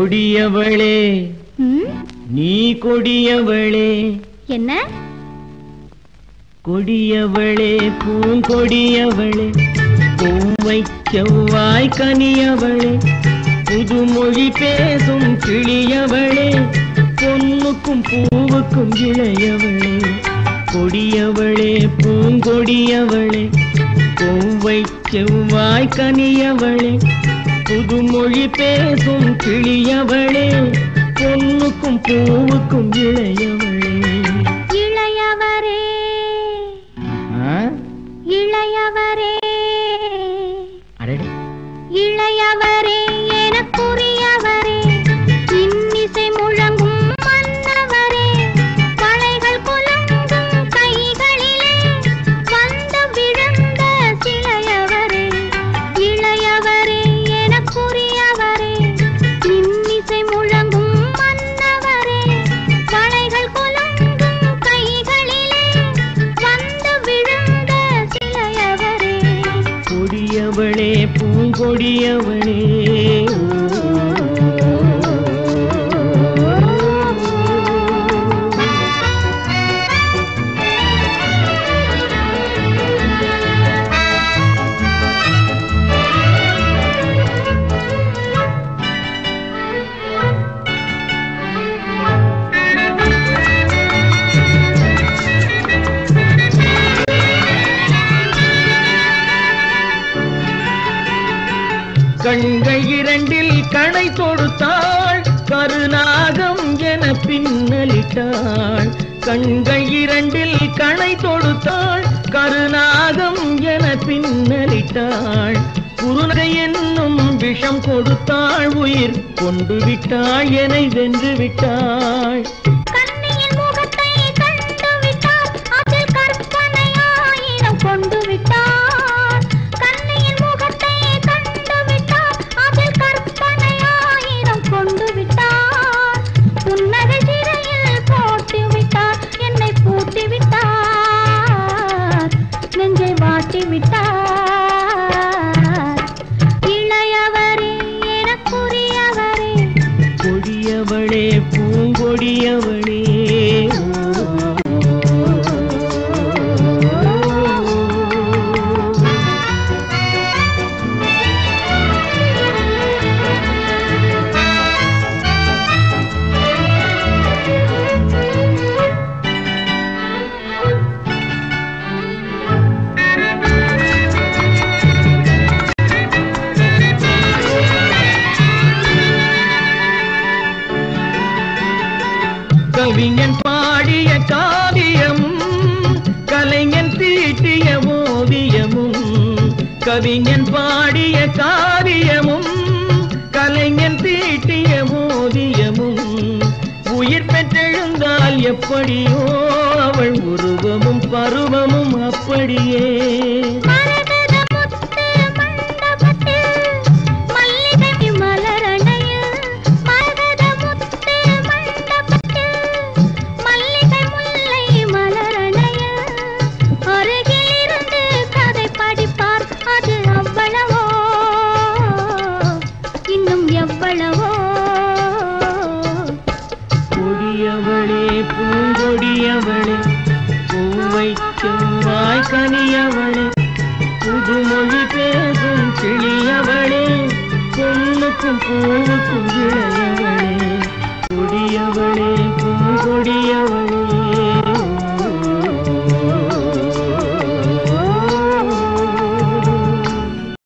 கொடியவளே ம், நீ கொடியவளே என்ன கொடியவளே பூங்கொடியவளே பூவை செவ்வாய் கனியவளே புதுமொழி பேசும் கிளியவளே பொன்னுக்கும் பூவுக்கும் இளையவளே கொடியவளே பூங்கொடியவளே பூவை செவ்வாய் கனியவளே புதுமொழி பேசும் கிளியவளே பொன்னுக்கும் பூவுக்கும் இளையவளே இளையவரே ஆ? இளையவரே அடடே இளையவரே எனக்குரியவரே இன்னிசை முழங்கும் மன்னவரே கலைகள் குலங்கும் கைகளிலே வந்து விழுந்த சிலையவரே இளையவரே எனக்குரியவரே இன்னிசை முழங்கும் மன்னவரே கலைகள் குலங்கும் கைகளிலே வந்து விழுந்த சிலையவரே கொடியவளே பூங்கொடியவளே கண்கள் இரண்டில் கணை தொடுத்தாள் கருநாகம் என பின்னலிட்டாள் கண்கள் இரண்டில் கணை தொடுத்தாள் கருநாகம் என பின்னலிட்டாள் குருநகை என்னும் விஷம் கொடுத்தாள் உயிர் கொண்டு விட்டாள் என வென்று விட்டாள் கண்ணியின் முகத்தை கண்டு விட்டார் அதில் கற்பனை ஆயிரம் கொண்டு விட்டார் கண்ணியின் முகத்தை கண்டு விட்டார் அதில் கற்பனை ஆயிரம் கொண்டு விட்டார் புன்னகை சிறையில் போட்டு விட்டார் என்னை பூட்டி விட்டார் நெஞ்சை வாட்டி விட்டார் இளையவரே எனக்குரியவரே கொடியவளே பூங்கொடியவளே கவிஞன் பாடிய காவியமும் கலைஞன் தீட்டிய ஓவியமும் கவிஞன் பாடிய காவியமும் கலைஞன் தீட்டிய ஓவியமும் உயிர் பெற்றெழுந்தால் எப்படியோ அவள் உருவமும் பருவமும் அப்படியே மரகத முத்து மண்டபத்தில் மல்லிகை மலரணையில் மரகத முத்து மண்டபத்தில் மல்லிகை முல்லை மலரணையில் அருகில் இருந்து கதை படிப்பார் அது அவ்வளவோ இன்னும் எவ்வளவோ கொடியவளே பூங்கொடியவளே பூவை செவ்வாய் கனியவளே புதுமொழி பேசும் கிளியவளே பொண்ணுக்கும் பூவுக்கும் இளையவளே கொடியவளே பூங்கொடியவளே